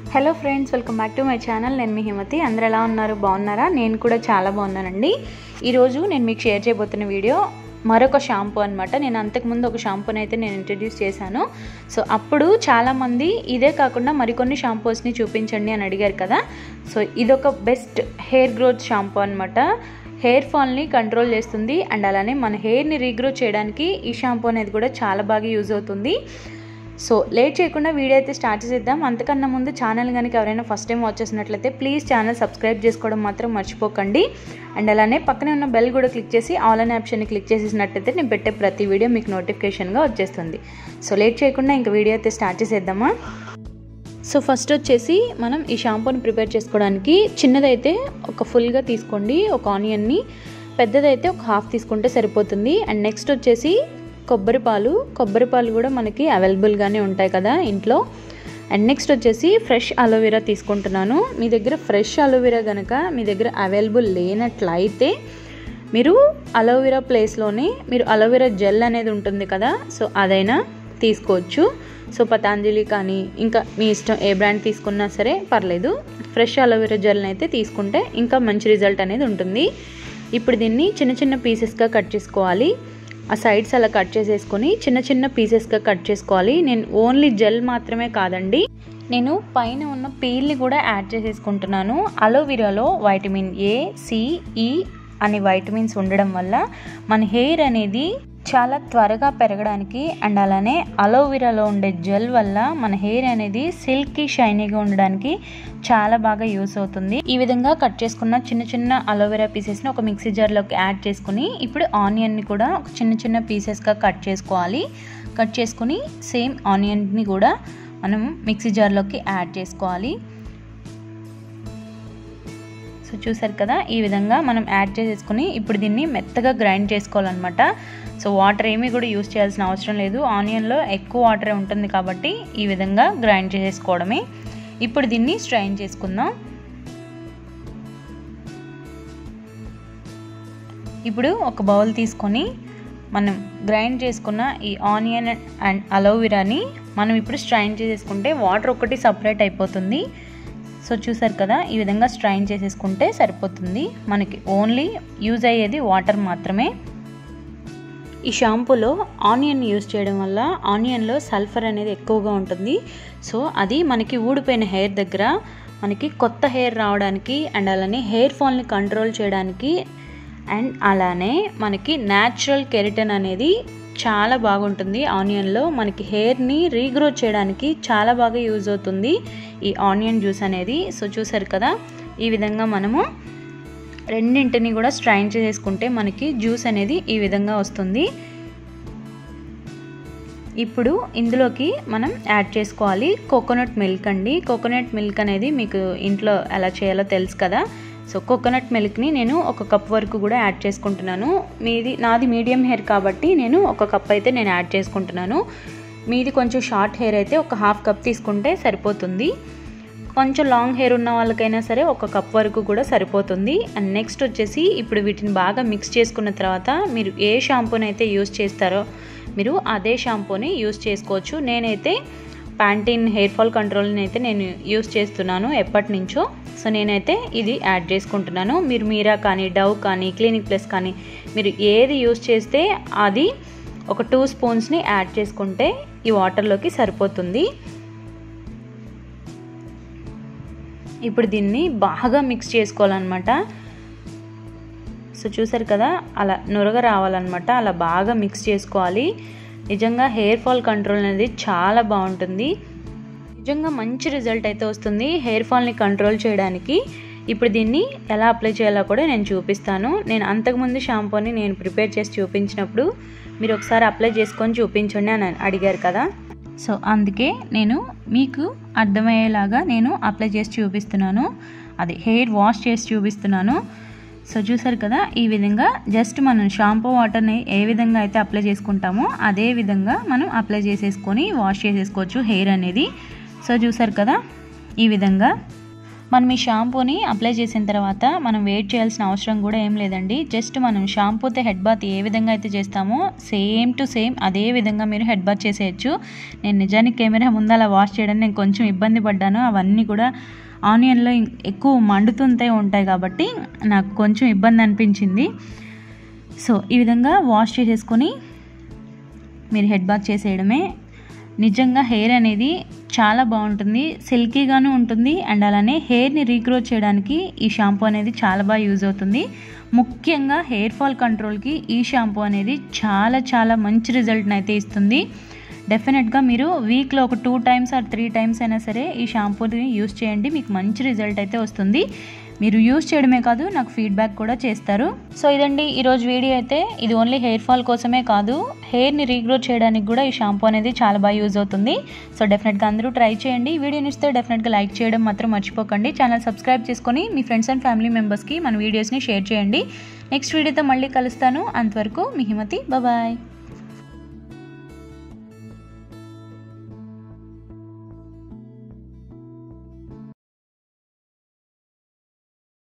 hello friends welcome back to my channel నేను మీ హిమతి అందరు ఎలా ఉన్నారు బాగున్నారా నేను కూడా చాలా బాగున్నానండి ఈరోజు నేను మీకు షేర్ చేయబోతున్న వీడియో మరొక షాంపూ అనమాట నేను అంతకుముందు ఒక షాంపూని అయితే నేను ఇంట్రడ్యూస్ చేశాను సో అప్పుడు చాలామంది ఇదే కాకుండా మరికొన్ని షాంపూస్ని చూపించండి అని అడిగారు కదా సో ఇదొక బెస్ట్ హెయిర్ గ్రోత్ షాంపూ అనమాట హెయిర్ ఫాల్ని కంట్రోల్ చేస్తుంది అండ్ అలానే మన హెయిర్ని రీగ్రో చేయడానికి ఈ షాంపూ అనేది కూడా చాలా బాగా యూజ్ అవుతుంది సో లేట్ చేయకుండా వీడియో అయితే స్టార్ట్ చేద్దాం అంతకన్నా ముందు ఛానల్ కనుక ఎవరైనా ఫస్ట్ టైం వాచ్ చేసినట్లయితే ప్లీజ్ ఛానల్ సబ్స్క్రైబ్ చేసుకోవడం మాత్రం మర్చిపోకండి అండ్ అలానే పక్కనే ఉన్న బెల్ కూడా క్లిక్ చేసి ఆల్ అనే ఆప్షన్ని క్లిక్ చేసేసినట్లయితే నేను పెట్టే ప్రతి వీడియో మీకు నోటిఫికేషన్గా వచ్చేస్తుంది సో లేట్ చేయకుండా ఇంకా వీడియో అయితే స్టార్ట్ చేసేద్దామా సో ఫస్ట్ వచ్చేసి మనం ఈ షాంపూని ప్రిపేర్ చేసుకోవడానికి చిన్నదైతే ఒక ఫుల్గా తీసుకోండి ఒక ఆనియన్ని పెద్దదైతే ఒక హాఫ్ తీసుకుంటే సరిపోతుంది అండ్ నెక్స్ట్ వచ్చేసి కొబ్బరి పాలు కొబ్బరి పాలు కూడా మనకి అవైలబుల్గానే ఉంటాయి కదా ఇంట్లో అండ్ నెక్స్ట్ వచ్చేసి ఫ్రెష్ అలోవెరా తీసుకుంటున్నాను మీ దగ్గర ఫ్రెష్ అలోవెరా కనుక మీ దగ్గర అవైలబుల్ లేనట్లయితే మీరు అలోవెరా ప్లేస్లోనే మీరు అలోవెరా జెల్ అనేది ఉంటుంది కదా సో అదైనా తీసుకోవచ్చు సో పతాంజలి కానీ ఇంకా మీ ఇష్టం ఏ బ్రాండ్ తీసుకున్నా సరే పర్లేదు ఫ్రెష్ అలోవెరా జెల్ని అయితే తీసుకుంటే ఇంకా మంచి రిజల్ట్ అనేది ఉంటుంది ఇప్పుడు దీన్ని చిన్న చిన్న పీసెస్గా కట్ చేసుకోవాలి ఆ సైడ్స్ అలా కట్ చేసేసుకొని చిన్న చిన్న పీసెస్గా కట్ చేసుకోవాలి నేను ఓన్లీ జెల్ మాత్రమే కాదండి నేను పైన ఉన్న పీల్ని కూడా యాడ్ చేసేసుకుంటున్నాను అలోవెరాలో వైటమిన్ ఏ సిఈ అనే వైటమిన్స్ ఉండడం వల్ల మన హెయిర్ అనేది చాలా త్వరగా పెరగడానికి అండ్ అలానే అలోవెరాలో ఉండే జెల్ వల్ల మన హెయిర్ అనేది సిల్కీ షైనీగా ఉండడానికి చాలా బాగా యూస్ అవుతుంది ఈ విధంగా కట్ చేసుకున్న చిన్న చిన్న అలోవెరా పీసెస్ని ఒక మిక్సీ జార్లోకి యాడ్ చేసుకుని ఇప్పుడు ఆనియన్ని కూడా ఒక చిన్న చిన్న పీసెస్గా కట్ చేసుకోవాలి కట్ చేసుకుని సేమ్ ఆనియన్ని కూడా మనం మిక్సీ జార్లోకి యాడ్ చేసుకోవాలి సో చూసారు కదా ఈ విధంగా మనం యాడ్ చేసేసుకుని ఇప్పుడు దీన్ని మెత్తగా గ్రైండ్ చేసుకోవాలన్నమాట సో వాటర్ ఏమీ కూడా యూస్ చేయాల్సిన అవసరం లేదు ఆనియన్లో ఎక్కువ వాటరే ఉంటుంది కాబట్టి ఈ విధంగా గ్రైండ్ చేసేసుకోవడమే ఇప్పుడు దీన్ని స్ట్రైన్ చేసుకుందాం ఇప్పుడు ఒక బౌల్ తీసుకొని మనం గ్రైండ్ చేసుకున్న ఈ ఆనియన్ అండ్ అలోవెరాని మనం ఇప్పుడు స్ట్రైన్ చేసేసుకుంటే వాటర్ ఒకటి సపరేట్ అయిపోతుంది సో చూసారు కదా ఈ విధంగా స్ట్రైన్ చేసేసుకుంటే సరిపోతుంది మనకి ఓన్లీ యూజ్ అయ్యేది వాటర్ మాత్రమే ఈ షాంపూలో ఆనియన్ యూజ్ చేయడం వల్ల ఆనియన్లో సల్ఫర్ అనేది ఎక్కువగా ఉంటుంది సో అది మనకి ఊడిపోయిన హెయిర్ దగ్గర మనకి కొత్త హెయిర్ రావడానికి అండ్ అలానే హెయిర్ ఫాల్ని కంట్రోల్ చేయడానికి అండ్ అలానే మనకి న్యాచురల్ కెరిటన్ అనేది చాలా బాగుంటుంది ఆనియన్లో మనకి హెయిర్ని రీగ్రో చేయడానికి చాలా బాగా యూజ్ అవుతుంది ఈ ఆనియన్ జ్యూస్ అనేది సో చూసారు కదా ఈ విధంగా మనము రెండింటిని కూడా స్ట్రైన్ చేసుకుంటే మనకి జ్యూస్ అనేది ఈ విధంగా వస్తుంది ఇప్పుడు ఇందులోకి మనం యాడ్ చేసుకోవాలి కోకోనట్ మిల్క్ అండి కోకోనట్ మిల్క్ అనేది మీకు ఇంట్లో ఎలా చేయాలో తెలుసు కదా సో కోకోనట్ మిల్క్ని నేను ఒక కప్ వరకు కూడా యాడ్ చేసుకుంటున్నాను మీది నాది మీడియం హెయిర్ కాబట్టి నేను ఒక కప్ అయితే నేను యాడ్ చేసుకుంటున్నాను మీది కొంచెం షార్ట్ హెయిర్ అయితే ఒక హాఫ్ కప్ తీసుకుంటే సరిపోతుంది కొంచెం లాంగ్ హెయిర్ ఉన్న వాళ్ళకైనా సరే ఒక కప్ వరకు కూడా సరిపోతుంది అండ్ నెక్స్ట్ వచ్చేసి ఇప్పుడు వీటిని బాగా మిక్స్ చేసుకున్న తర్వాత మీరు ఏ షాంపూని అయితే యూస్ చేస్తారో మీరు అదే షాంపూని యూస్ చేసుకోవచ్చు నేనైతే ప్యాంటీన్ హెయిర్ ఫాల్ కంట్రోల్ని అయితే నేను యూస్ చేస్తున్నాను ఎప్పటి నుంచో సో నేనైతే ఇది యాడ్ చేసుకుంటున్నాను మీరు మీరా కానీ డవ్ కానీ క్లినిక్ ప్లస్ కానీ మీరు ఏది యూస్ చేస్తే అది ఒక టూ స్పూన్స్ని యాడ్ చేసుకుంటే ఈ వాటర్లోకి సరిపోతుంది ఇప్పుడు దీన్ని బాగా మిక్స్ చేసుకోవాలన్నమాట సో చూసారు కదా అలా నురగ రావాలన్నమాట అలా బాగా మిక్స్ చేసుకోవాలి నిజంగా హెయిర్ ఫాల్ కంట్రోల్ అనేది చాలా బాగుంటుంది నిజంగా మంచి రిజల్ట్ అయితే వస్తుంది హెయిర్ ఫాల్ని కంట్రోల్ చేయడానికి ఇప్పుడు దీన్ని ఎలా అప్లై చేయాలో కూడా నేను చూపిస్తాను నేను అంతకుముందు షాంపూని నేను ప్రిపేర్ చేసి చూపించినప్పుడు మీరు ఒకసారి అప్లై చేసుకొని చూపించండి అని అడిగారు కదా సో అందుకే నేను మీకు అర్థమయ్యేలాగా నేను అప్లై చేసి చూపిస్తున్నాను అది హెయిర్ వాష్ చేసి చూపిస్తున్నాను సో చూసారు కదా ఈ విధంగా జస్ట్ మనం షాంపూ వాటర్ని ఏ విధంగా అయితే అప్లై చేసుకుంటామో అదే విధంగా మనం అప్లై చేసేసుకొని వాష్ చేసేసుకోవచ్చు హెయిర్ అనేది సో చూసారు కదా ఈ విధంగా మనం ఈ షాంపూని అప్లై చేసిన తర్వాత మనం వెయిట్ చేయాల్సిన అవసరం కూడా ఏం లేదండి జస్ట్ మనం షాంపూతో హెడ్ బాత్ ఏ విధంగా అయితే చేస్తామో సేమ్ టు సేమ్ అదే విధంగా మీరు హెడ్ బాత్ చేసేయచ్చు నేను నిజానికి కెమెరా ముందు అలా వాష్ చేయడానికి నేను కొంచెం ఇబ్బంది పడ్డాను అవన్నీ కూడా ఆనియన్లో ఎక్కువ మండుతుంటే ఉంటాయి కాబట్టి నాకు కొంచెం ఇబ్బంది అనిపించింది సో ఈ విధంగా వాష్ చేసేసుకొని మీరు హెడ్ బాత్ చేసేయడమే నిజంగా హెయిర్ అనేది చాలా బాగుంటుంది సిల్కీగాను ఉంటుంది అండ్ అలానే హెయిర్ని రీగ్రోత్ చేయడానికి ఈ షాంపూ అనేది చాలా బాగా యూజ్ అవుతుంది ముఖ్యంగా హెయిర్ ఫాల్ కంట్రోల్కి ఈ షాంపూ అనేది చాలా చాలా మంచి రిజల్ట్ని అయితే ఇస్తుంది డెఫినెట్గా మీరు వీక్లో ఒక two times or three times అయినా సరే ఈ షాంపూని యూస్ చేయండి మీకు మంచి రిజల్ట్ అయితే వస్తుంది మీరు యూస్ చేయడమే కాదు నాకు ఫీడ్బ్యాక్ కూడా చేస్తారు సో ఇదండి ఈరోజు వీడియో అయితే ఇది ఓన్లీ హెయిర్ ఫాల్ కోసమే కాదు హెయిర్ని రీగ్రోత్ చేయడానికి కూడా ఈ షాంపూ అనేది చాలా బాగా యూజ్ అవుతుంది సో డెఫినెట్గా అందరూ ట్రై చేయండి వీడియో ఇస్తే డెఫినెట్గా లైక్ చేయడం మాత్రం మర్చిపోకండి ఛానల్ సబ్స్క్రైబ్ చేసుకొని మీ ఫ్రెండ్స్ అండ్ ఫ్యామిలీ మెంబర్స్కి మన వీడియోస్ని షేర్ చేయండి నెక్స్ట్ వీడియోతో మళ్ళీ కలుస్తాను అంతవరకు మీ హిమతి బాయ్